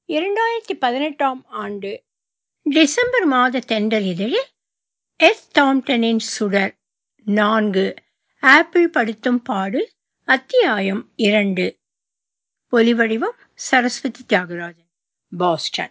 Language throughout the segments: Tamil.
இரண்டாயிரத்தி பதினெட்டாம் ஆண்டு டிசம்பர் மாத தென்றல் இதழில் எஸ் தாம்டனின் சுடர் நான்கு ஆப்பிள் படுத்தும் பாடு அத்தியாயம் இரண்டு ஒலிவடிவம் சரஸ்வதி தியாகராஜன் பாஸ்டன்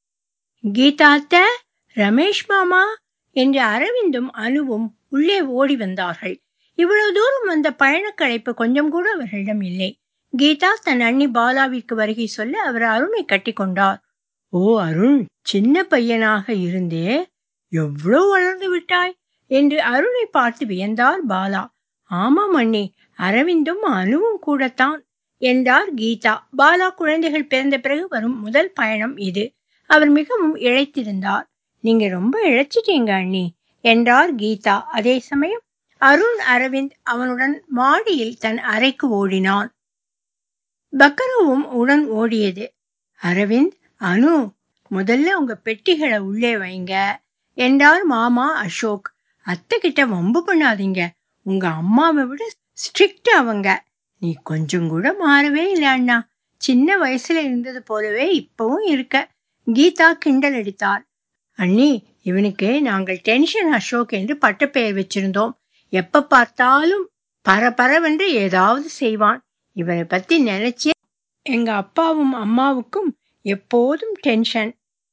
கீதா அத்தை ரமேஷ் மாமா என்று அரவிந்தும் அனுவும் உள்ளே ஓடி வந்தார்கள் இவ்வளவு தூரம் வந்த பயணக்களைப்பு கொஞ்சம் கூட அவர்களிடம் இல்லை கீதா தன் அண்ணி பாலாவிற்கு வருகை சொல்ல அவர் அருணை கட்டிக்கொண்டார் ஓ அருண் சின்ன பையனாக இருந்தே எவ்வளவு வளர்ந்து விட்டாய் என்று அருணை பார்த்து வியந்தார் பாலா ஆமாம் அண்ணி அரவிந்தும் அனுவும் கூடத்தான் என்றார் கீதா பாலா குழந்தைகள் பிறந்த பிறகு வரும் முதல் பயணம் இது அவர் மிகவும் இழைத்திருந்தார் நீங்க ரொம்ப இழைச்சிட்டீங்க அண்ணி என்றார் கீதா அதே சமயம் அருண் அரவிந்த் அவனுடன் மாடியில் தன் அறைக்கு ஓடினான் பக்கரவும் உடன் ஓடியது அரவிந்த் அனு முதல்ல உங்க பெட்டிகளை உள்ளே வைங்க என்றார் மாமா அசோக் அத்தை கிட்ட வம்பு பண்ணாதீங்க உங்க அம்மாவை விட ஸ்ட்ரிக்ட் அவங்க நீ கொஞ்சம் கூட மாறவே இல்லை அண்ணா சின்ன வயசுல இருந்தது போலவே இப்பவும் இருக்க கீதா கிண்டல் அடித்தார் அண்ணி இவனுக்கு நாங்கள் டென்ஷன் அசோக் என்று பட்டப்பெயர் வச்சிருந்தோம் எப்ப பார்த்தாலும் பரபரவென்று ஏதாவது செய்வான் இவனை பத்தி நினைச்சே எங்க அப்பாவும் அம்மாவுக்கும் எப்போதும் டென்ஷன்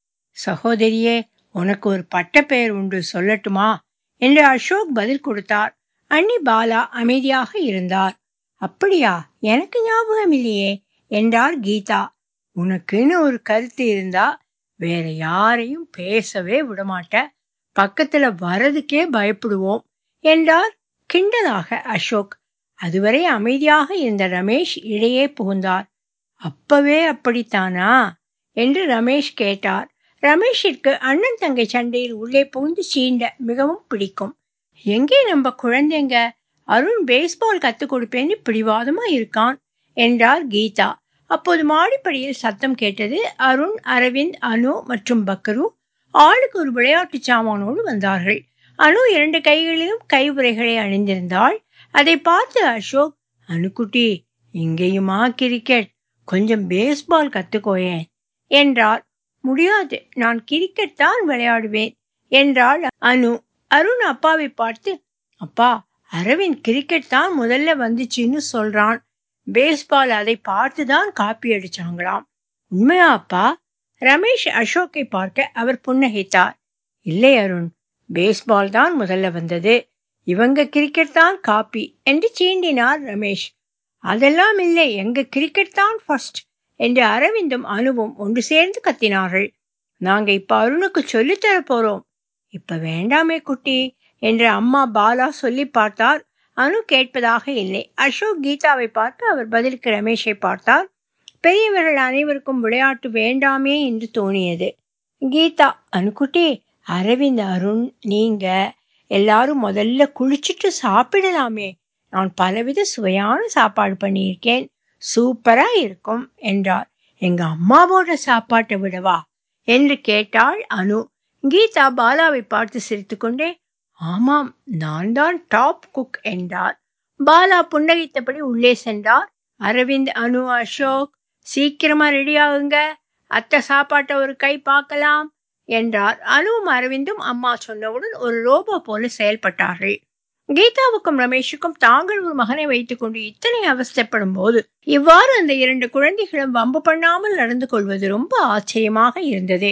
சகோதரியே உனக்கு ஒரு பட்டப்பெயர் உண்டு சொல்லட்டுமா என்று அசோக் பதில் கொடுத்தார் அண்ணி பாலா அமைதியாக இருந்தார் அப்படியா எனக்கு ஞாபகம் இல்லையே என்றார் கீதா உனக்குன்னு ஒரு கருத்து இருந்தா வேற யாரையும் பேசவே விடமாட்ட பக்கத்துல வரதுக்கே பயப்படுவோம் என்றார் கிண்டலாக அசோக் அதுவரை அமைதியாக இருந்த ரமேஷ் இடையே புகுந்தார் அப்பவே அப்படித்தானா என்று ரமேஷ் கேட்டார் ரமேஷிற்கு அண்ணன் தங்கை சண்டையில் உள்ளே புகுந்து சீண்ட மிகவும் பிடிக்கும் எங்கே நம்ம குழந்தைங்க அருண் பேஸ்பால் கத்துக் கொடுப்பேன்னு பிடிவாதமா இருக்கான் என்றார் கீதா அப்போது மாடிப்படியில் சத்தம் கேட்டது அருண் அரவிந்த் அனு மற்றும் பக்ரு ஆளுக்கு ஒரு விளையாட்டு சாமானோடு வந்தார்கள் அனு இரண்டு கைகளிலும் கைவுறைகளை அணிந்திருந்தாள் அதை பார்த்து அசோக் அனுக்குட்டி இங்கேயுமா கிரிக்கெட் கொஞ்சம் பேஸ்பால் கத்துக்கோயேன் என்றார் முடியாது நான் கிரிக்கெட் தான் விளையாடுவேன் என்றாள் அனு அருண் அப்பாவை பார்த்து அப்பா அரவிந்த் கிரிக்கெட் தான் முதல்ல வந்துச்சுன்னு சொல்றான் பேஸ்பால் அதை பார்த்துதான் காப்பி அடிச்சாங்களாம் உண்மையா அப்பா ரமேஷ் அசோக்கை பார்க்க அவர் புன்னகைத்தார் இல்லை அருண் பேஸ்பால் தான் முதல்ல வந்தது இவங்க கிரிக்கெட் தான் காப்பி என்று சீண்டினார் ரமேஷ் அதெல்லாம் இல்லை எங்க கிரிக்கெட் தான் ஃபர்ஸ்ட் என்று அரவிந்தும் அனுவும் ஒன்று சேர்ந்து கத்தினார்கள் நாங்க இப்ப அருணுக்கு சொல்லித்தர போறோம் இப்ப வேண்டாமே குட்டி என்று அம்மா பாலா சொல்லி பார்த்தார் அனு கேட்பதாக இல்லை அசோக் கீதாவை பார்த்து அவர் பதிலுக்கு ரமேஷை பார்த்தார் பெரியவர்கள் அனைவருக்கும் விளையாட்டு வேண்டாமே என்று தோணியது கீதா அனுக்குட்டி அரவிந்த் அருண் நீங்க எல்லாரும் முதல்ல குளிச்சுட்டு சாப்பிடலாமே நான் பலவித சுவையான சாப்பாடு பண்ணியிருக்கேன் சூப்பரா இருக்கும் என்றார் எங்க அம்மாவோட சாப்பாட்டை விடவா என்று கேட்டாள் அனு கீதா பாலாவை பார்த்து சிரித்துக்கொண்டே ஆமாம் நான் தான் டாப் குக் என்றார் பாலா புன்னகைத்தபடி உள்ளே சென்றார் அரவிந்த் அனு அசோக் சீக்கிரமா ரெடி ஆகுங்க அத்தை சாப்பாட்டை ஒரு கை பார்க்கலாம் என்றார் அனுவும் அரவிந்தும் அம்மா சொன்னவுடன் ஒரு ரோபோ போல செயல்பட்டார்கள் கீதாவுக்கும் ரமேஷுக்கும் தாங்கள் ஒரு மகனை வைத்துக்கொண்டு இத்தனை அவஸ்தைப்படும் போது இவ்வாறு அந்த இரண்டு குழந்தைகளும் வம்பு பண்ணாமல் நடந்து கொள்வது ரொம்ப ஆச்சரியமாக இருந்தது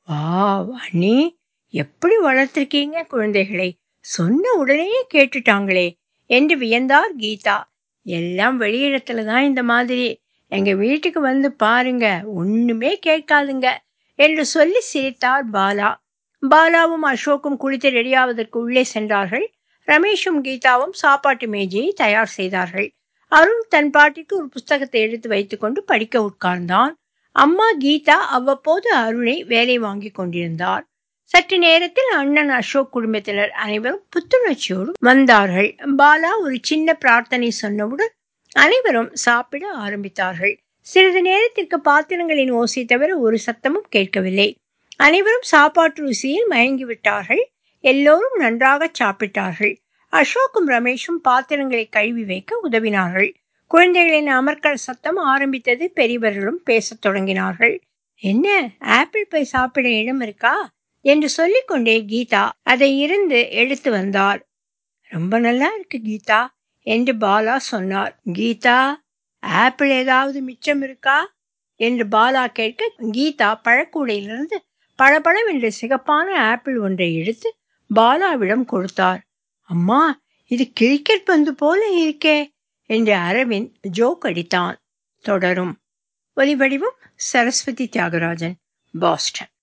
வா அண்ணி எப்படி வளர்த்திருக்கீங்க குழந்தைகளை சொன்ன உடனே கேட்டுட்டாங்களே என்று வியந்தார் கீதா எல்லாம் வெளியிடத்துல தான் இந்த மாதிரி எங்க வீட்டுக்கு வந்து பாருங்க ஒண்ணுமே கேட்காதுங்க என்று சொல்லி சிரித்தார் பாலா பாலாவும் அசோக்கும் குளித்து ரெடியாவதற்கு உள்ளே சென்றார்கள் ரமேஷும் கீதாவும் சாப்பாட்டு மேஜையை தயார் செய்தார்கள் அருண் தன் பாட்டிற்கு ஒரு புஸ்தகத்தை எடுத்து வைத்துக்கொண்டு படிக்க உட்கார்ந்தான் அம்மா கீதா அவ்வப்போது அருணை வேலை வாங்கி கொண்டிருந்தார் சற்று நேரத்தில் அண்ணன் அசோக் குடும்பத்தினர் அனைவரும் புத்துணர்ச்சியோடு வந்தார்கள் பாலா ஒரு சின்ன பிரார்த்தனை சொன்னவுடன் அனைவரும் சாப்பிட ஆரம்பித்தார்கள் சிறிது நேரத்திற்கு பாத்திரங்களின் ஓசை தவிர ஒரு சத்தமும் கேட்கவில்லை அனைவரும் சாப்பாட்டு ருசியில் மயங்கிவிட்டார்கள் எல்லோரும் நன்றாக சாப்பிட்டார்கள் அசோக்கும் ரமேஷும் பாத்திரங்களை கழுவி வைக்க உதவினார்கள் குழந்தைகளின் அமர்க்கல் சத்தம் ஆரம்பித்தது பெரியவர்களும் பேசத் தொடங்கினார்கள் என்ன ஆப்பிள் பை சாப்பிட இடம் இருக்கா என்று சொல்லிக்கொண்டே கீதா அதை இருந்து எடுத்து வந்தார் ரொம்ப நல்லா இருக்கு கீதா என்று பாலா சொன்னார் கீதா ஆப்பிள் ஏதாவது மிச்சம் இருக்கா என்று பாலா கேட்க கீதா பழக்கூடையிலிருந்து பளபளவென்று சிகப்பான ஆப்பிள் ஒன்றை எடுத்து பாலாவிடம் கொடுத்தார் அம்மா இது கிரிக்கெட் பந்து போல இருக்கே என்று அரவிந்த் ஜோக் அடித்தான் தொடரும் ஒலிவடிவம் சரஸ்வதி தியாகராஜன் பாஸ்டன்